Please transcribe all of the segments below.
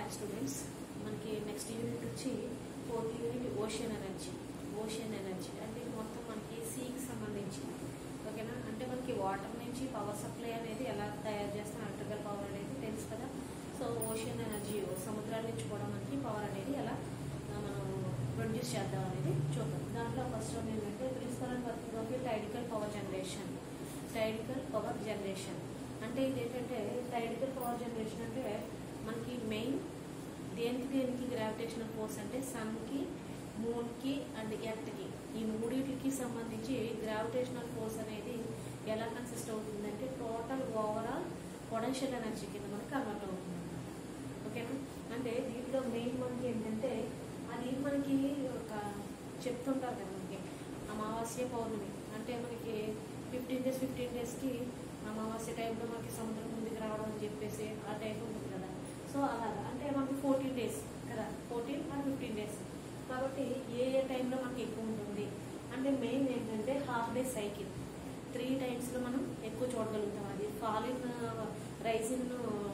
Back students మనకి next unit వచ్చి fourth unit ocean energy ocean energy అంటే ఇది మొత్తం మనకి సీకి సంబంధించి ఓకేనా అంటే మనకి వాటర్ నుంచి పవర్ సప్లై అనేది ఎలా తయారు చేస్తాం ఎలక్ట్రికల్ పవర్ అనేది తెలుసు కదా సో ఓషన్ ఎనర్జీ సముద్రాల నుంచి కూడా మనకి పవర్ అనేది ఎలా ఆ, మనం ప్రొడ్యూస్ చేద్దాం అనేది చూద్దాం దాంట్లో ఫస్ట్ వన్ ఏంటంటే principle and working of tidal power generation tidal power generation అంటే ఇది ఏంటంటే టైడికల్ పవర్ జనరేషన్ అంటే మనకి మెయిన్ దేనికి దేనికి గ్రావిటేషనల్ ఫోర్స్ అంటే సన్కి మూన్కి అండ్ ఎర్త్కి ఈ మూడింటికి సంబంధించి గ్రావిటేషనల్ ఫోర్స్ అనేది ఎలా కన్సిస్ట్ అవుతుందంటే టోటల్ ఓవరాల్ పొటెన్షియల్ ఎనర్జీ కింద మనకి కన్వర్ట్ అవుతుంది ఓకేనా అంటే దీంట్లో మెయిన్ మనకి ఏంటంటే అది మనకి ఒక చెప్తుంటారు కదా మనకి అమావాస్య పౌర్ణమి అంటే మనకి ఫిఫ్టీన్ డేస్ ఫిఫ్టీన్ డేస్కి అమావాస్య టైంలో మనకి సముద్రం ముందుకు రావడం అని చెప్పేసి ఆ టైం ఉంటుంది కదా సో అలాగా అంటే మనకి ఫోర్టీన్ డేస్ కదా ఫోర్టీన్ అండ్ ఫిఫ్టీన్ డేస్ కాబట్టి ఏ ఏ టైంలో మనకి ఎక్కువ ఉంటుంది అంటే మెయిన్ ఏంటంటే హాఫ్ డే సైకిల్ త్రీ టైమ్స్లో మనం ఎక్కువ చూడగలుగుతాం అది fall in rise in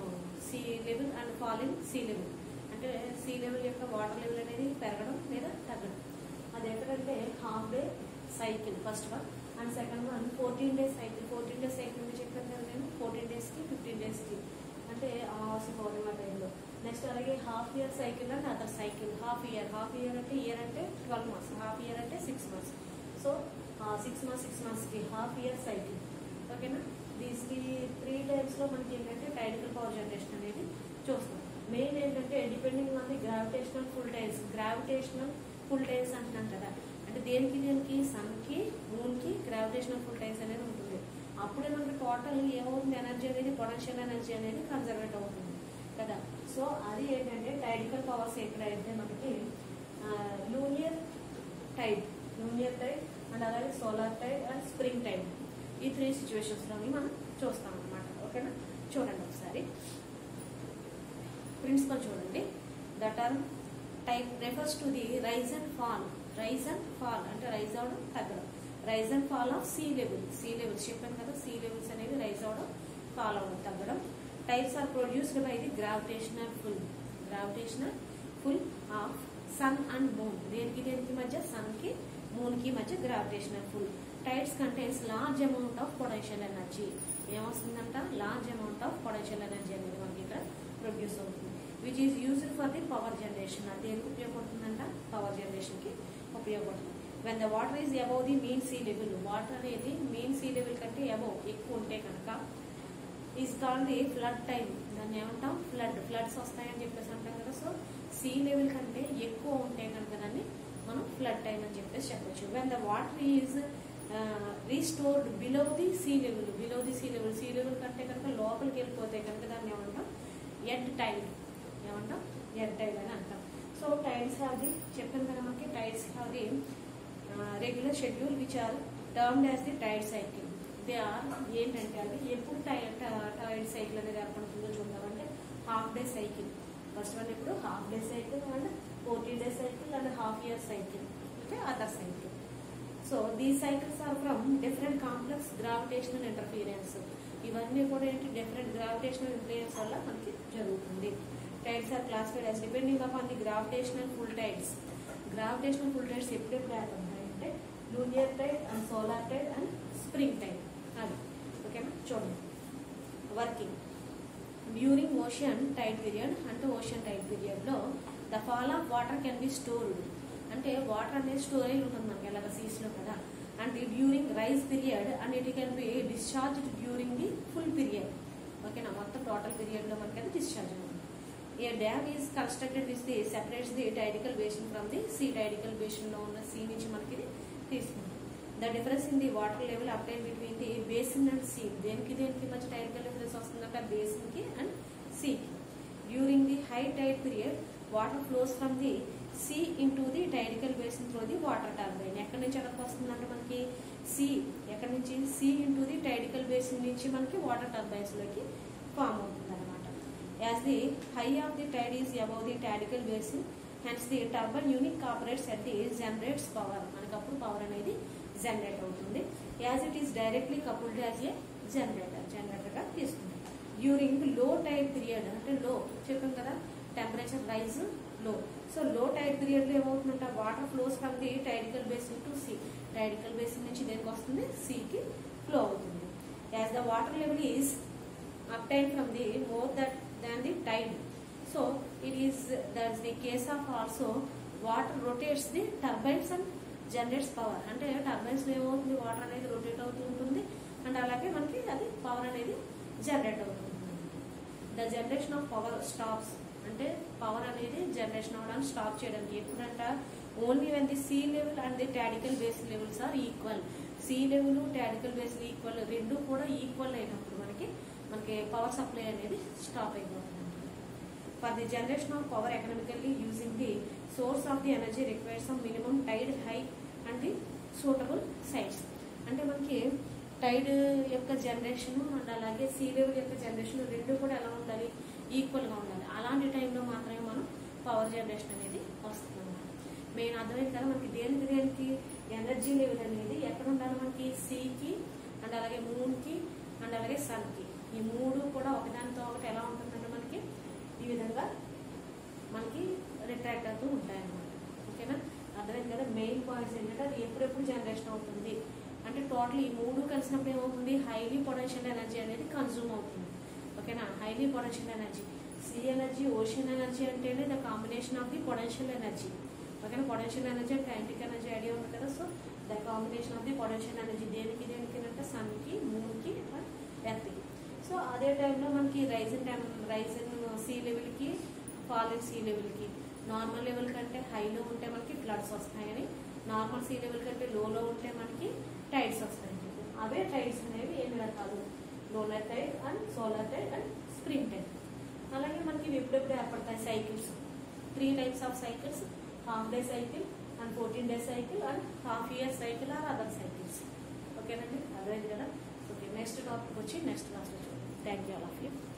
sea level and fall in sea level అంటే సీ లెవెల్ యొక్క వాటర్ లెవెల్ అనేది పెరగడం లేదా తగ్గడం అది ఎక్కడంటే half day cycle first one and second one fourteen days cycle fourteen days cycle మీకు చెప్పాను కదా నేను ఫోర్టీన్ డేస్కి ఫిఫ్టీన్ డేస్కి అంటే అమావాస్య పౌర్ణిమ టైంలో నెక్స్ట్ అలాగే half year cycle and other cycle half year half year అంటే ఇయర్ అంటే ట్వెల్వ్ మంత్స్ హాఫ్ ఇయర్ అంటే six months so six months six మంత్స్కి హాఫ్ ఇయర్ సైకిల్ ఓకేనా దీనికి త్రీ టైమ్స్లో మనకి ఏంటంటే టైడికల్ పవర్ జనరేషన్ అనేది చూస్తాం మెయిన్ ఏంటంటే depending on the gravitational pull tides gravitational pull tides అంటున్నాం కదా అంటే దేనికి దేనికి సన్కి మూన్కి గ్రావిటేషనల్ ఫుల్ టైల్స్ అనేది ఉంటుంది అప్పుడే మనకి టోటల్ ఏమవుతుంది ఎనర్జీ అనేది పొటెన్షియల్ ఎనర్జీ అనేది కన్జర్వేట్ అవుతుంది కదా సో అది ఏంటంటే టైడికల్ పవర్స్ ఎక్కడైతే మనకి lunar tide lunar tide and అలాగే solar tide and spring tide ఈ త్రీ సిచ్యువేషన్స్లోని మనం చూస్తాం అనమాట ఓకేనా చూడండి ఒకసారి ప్రిన్సిపల్ చూడండి the term tide refers to the rise and fall rise and fall అంటే రైజ్ అవడం తగ్గడం rise and fall of sea level sea levels చెప్పాను కదా సీ లెవెల్స్ అనేవి రైజ్ అవడం ఫాల్ అవడం తగ్గడం tides are produced by the gravitational pull gravitational pull of sun and moon దేనికి దేనికి మధ్య సన్ కి మూన్ కి మధ్య gravitational pull tides contains large amount of potential energy ఏమొస్తుందంట large amount of potential energy అనేది మనకి ఇక్కడ ప్రొడ్యూస్ అవుతుంది which is used for the power generation అది దేనికి ఉపయోగపడుతుందంట పవర్ జనరేషన్ కి ఉపయోగపడుతుంది when the water is above the mean sea level water అనేది మీన్ సీ లెవెల్ కంటే అబౌవ్ ఎక్కువ ఉంటే కనుక is called the flood time దాన్ని ఏమంటాం ఫ్లడ్ ఫ్లడ్స్ వస్తాయని చెప్పేసి అంటాం కదా సో సీ లెవెల్ కంటే ఎక్కువ ఉంటే కనుక దాన్ని మనం ఫ్లడ్ టైం అని చెప్పేసి చెప్పొచ్చు when the water is restored below the sea level below the sea level sea level కంటే కనుక లోపలికి వెళ్ళిపోతే కనుక దాన్ని ఏమంటాం ఎడ్ టైడ్ ఏమంటాం ఎడ్ టైడ్ అని అంటాం సో టైడ్స్ హ్యావ్ ది చెప్పాను కదా మనకి tides have the regular schedule which are termed as the tide cycle they are ఏంటంటే అది ఎప్పుడు టైడ్ టైడ్ సైకిల్ అనేది ఏర్పడుతుందో చూద్దామంటే half day cycle first one ఇప్పుడు half day cycle and forty day cycle and half year cycle అంటే other cycle so these cycles are from different complex gravitational interference ఇవన్నీ కూడా ఏంటి డిఫరెంట్ గ్రావిటేషనల్ ఇంటర్ఫీరెన్స్ వల్ల మనకి జరుగుతుంది tides are classified as depending upon the gravitational pull tides gravitational pull tides ఎప్పుడెప్పుడు యాడ్ ఉంటాయంటే lunar tide and solar tide and spring tide అది ఓకేనా చూడండి working during ocean tide period అంటే ఓషన్ టైడ్ పీరియడ్లో the fall of water can be stored అంటే water అనేది స్టోరేజ్ ఉంటుంది మనకి ఎలాగ సీస్లో కదా and during rise period and it can be discharge during the full period ఓకేనా మొత్తం టోటల్ పీరియడ్లో మనకి అది డిశ్చార్జ్ అవుతుంది a dam is constructed with the separates the tidal basin from the sea tidal బేసిన్లో ఉన్న సీ నుంచి మనకి ఇది తీసుకుంటుంది the difference in the water level obtain between the basin and sea దేనికి దేనికి మధ్య టైడికల్ డిఫరెన్స్ వస్తుందంటే బేసిన్ కి అండ్ సీకి during the high tide period water flows from the sea into the tidal basin through the water turbine ఎక్కడి నుంచి ఎక్కడికి వస్తుందంటే మనకి సీ ఎక్కడి నుంచి sea into the tidal basin నుంచి మనకి వాటర్ టర్బైన్స్ లోకి ఫామ్ అవుతుంది అనమాట as the high of the tide is above the tidal basin hence the turbine unique operates at the generates power మనకి అప్పుడు పవర్ అనేది జనరేట్ అవుతుంది as it is directly coupled as a generator generator గా తీసుకుంటాం during లో tide period అంటే లో చెప్పాం కదా టెంపరేచర్ రైజ్ లో సో లో టైడ్ పీరియడ్ లో ఏమవుతుందంటే water flows from the tidal basin to sea tidal basin నుంచి దేనికి వస్తుంది సీకి ఫ్లో అవుతుంది as the water level is obtained from the more that than the tide. So it is that's the case of also water rotates the turbines and generates power. అంటే turbines ఏమవుతుంది water అనేది rotate అవుతూ ఉంటుంది and అలాగే మనకి అది power అనేది generate అవుతుంది the generation of power stops అంటే పవర్ అనేది జనరేషన్ అవడానికి స్టాప్ చేయడానికి ఎప్పుడంట only when the sea level and the tidal base levels are equal sea level tidal base equal రెండు కూడా ఈక్వల్ అయినప్పుడు మనకి మనకి పవర్ సప్లై అనేది స్టాప్ అయిపోతుంది for the generation of power economically using the source of the energy requires some minimum tide high and the suitable sites అంటే మనకి tide యొక్క జనరేషన్ అండ్ అలాగే సీ లెవెల్ యొక్క జనరేషన్ రెండు కూడా ఎలా ఉండాలి ఈక్వల్ గా ఉండాలి అలాంటి టైంలో మాత్రమే మనం పవర్ జనరేషన్ అనేది వస్తుంది మెయిన్ అర్థమైంది కదా మనకి దేనికి దేనికి ఎనర్జీ లెవెల్ అనేది ఎక్కడ ఉండాలి మనకి సీకి అండ్ అలాగే మూన్ కి అండ్ అలాగే సన్ కి ఈ మూడు కూడా ఒకదానితో ఒకటి ఎలా ఉంటుందంటే మనకి ఈ విధంగా మనకి రిట్రాక్ట్ అవుతూ ఉంటాయి అన్నమాట ఓకేనా అర్థమైంది కదా మెయిన్ పాయింట్స్ ఏంటంటే అది ఎప్పుడెప్పుడు జనరేషన్ అవుతుంది అంటే టోటల్ ఈ మూడు కలిసినప్పుడు ఏమవుతుంది హైలీ పొటెన్షియల్ ఎనర్జీ అనేది కన్జ్యూమ్ అవుతుంది ఓకేనా highly potential energy sea energy ocean energy అంటేనే the combination of the potential energy ఓకేనా పొటెన్షియల్ ఎనర్జీ అంటే కైనటిక్ ఎనర్జీ ఐడియా ఉంది కదా so the combination of the potential energy దేనికి దేనికి అంటే సన్కి మూన్కి అండ్ ఎర్త్కి సో అదే టైంలో మనకి రైజిన్ టైం రైజిన్ సీ లెవెల్కి ఫాలిన్ సీ లెవెల్కి నార్మల్ లెవెల్ కంటే హైలో ఉంటే మనకి ఫ్లడ్స్ వస్తాయని నార్మల్ సీ లెవెల్ కంటే లోలో ఉంటే మనకి టైడ్స్ వస్తాయి అవే టైడ్స్ అనేవి ఎన్ని రకాలు లోలర్ tide and solar tide and spring tide అలాగే మనకి ఇవి ఎప్పుడెప్పుడు ఏర్పడతాయి cycles three types of cycles half day cycle and fourteen day cycle and half year cycle or other cycles ఓకేనండి అర్థమైంది కదా ఓకే నెక్స్ట్ టాపిక్ వచ్చి నెక్స్ట్ క్లాస్లో చూద్దాం thank you all of you